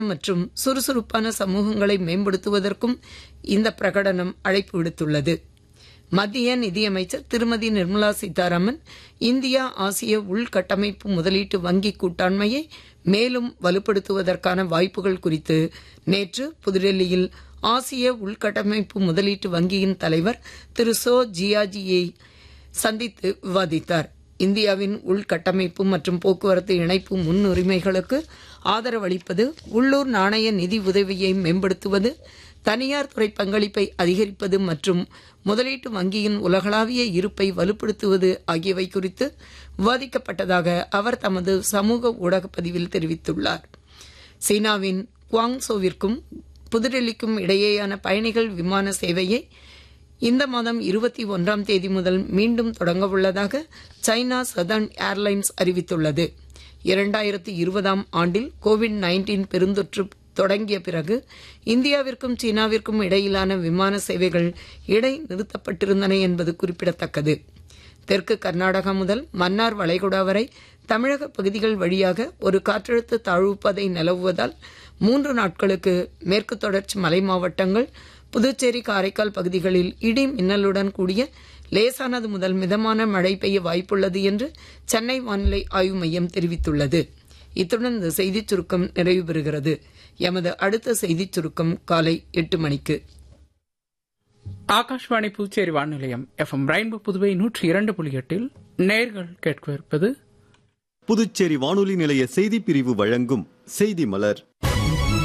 மற்றும் சுறுசுறுப்பான சமூகங்களை மேம்படுத்துவதற்கும் இந்த பிரகடனம் அழைப்பு விடுத்துள்ளது மத்திய நிதியமைச்சர் திருமதி நிர்மலா சீதாராமன் இந்தியா ஆசிய உள்கட்டமைப்பு முதலீட்டு வங்கி கூட்டாண்மையை மேலும் வலுப்படுத்துவதற்கான வாய்ப்புகள் குறித்து நேற்று புதுடெல்லியில் ஆசிய உள்கட்டமைப்பு முதலீட்டு வங்கியின் தலைவர் திரு சோ ஜியாஜியை சந்தித்து விவாதித்தார் இந்தியாவின் உள்கட்டமைப்பு மற்றும் போக்குவரத்து இணைப்பு முன்னுரிமைகளுக்கு ஆதரவளிப்பது உள்ளூர் நாணய நிதி உதவியை மேம்படுத்துவது தனியார் துறை பங்களிப்பை அதிகரிப்பது மற்றும் முதலீட்டு வங்கியின் உலகளாவிய இருப்பை வலுப்படுத்துவது ஆகியவை குறித்து விவாதிக்கப்பட்டதாக அவர் தமது சமூக ஊடகப் பதிவில் தெரிவித்துள்ளார் சீனாவின் குவாங்சோவிற்கும் புதுடெல்லிக்கும் இடையேயான பயணிகள் விமான சேவையை இந்த மாதம் இருபத்தி ஒன்றாம் தேதி முதல் மீண்டும் தொடங்கவுள்ளதாக சைனா சதர்ன் ஏர்லைன்ஸ் அறிவித்துள்ளது இரண்டாயிரத்தி இருபதாம் ஆண்டில் கோவிட் நைன்டீன் பெருந்தொற்று தொடங்கிய பிறகு இந்தியாவிற்கும் சீனாவிற்கும் இடையிலான விமான சேவைகள் இடை நிறுத்தப்பட்டிருந்தன என்பது குறிப்பிடத்தக்கது தெற்கு கர்நாடகா முதல் மன்னார் வளைகுடா வரை தமிழக பகுதிகள் வழியாக ஒரு காற்றழுத்த தாழ்வுப்பதை நிலவுவதால் மூன்று நாட்களுக்கு மேற்கு தொடர்ச்சி மலை மாவட்டங்கள் புதுச்சேரி காரைக்கால் பகுதிகளில் இடி மின்னலுடன் கூடிய லேசானது முதல் மிதமான மழை பெய்ய வாய்ப்புள்ளது என்று சென்னை வானிலை ஆய்வு மையம் தெரிவித்துள்ளது இத்துடன் இந்த செய்திச் சுருக்கம் நிறைவு பெறுகிறது எமது அடுத்த செய்திச் சுருக்கம் காலை எட்டு மணிக்கு ஆகாஷ்வாணி புதுச்சேரி வானிலையம் எஃப்எம் ரெயின்போ புதுவை நூற்றி இரண்டு புள்ளி எட்டில் நேர்கள் கேட்க இருப்பது புதுச்சேரி வானொலி நிலைய செய்திப் பிரிவு வழங்கும் செய்தி மலர்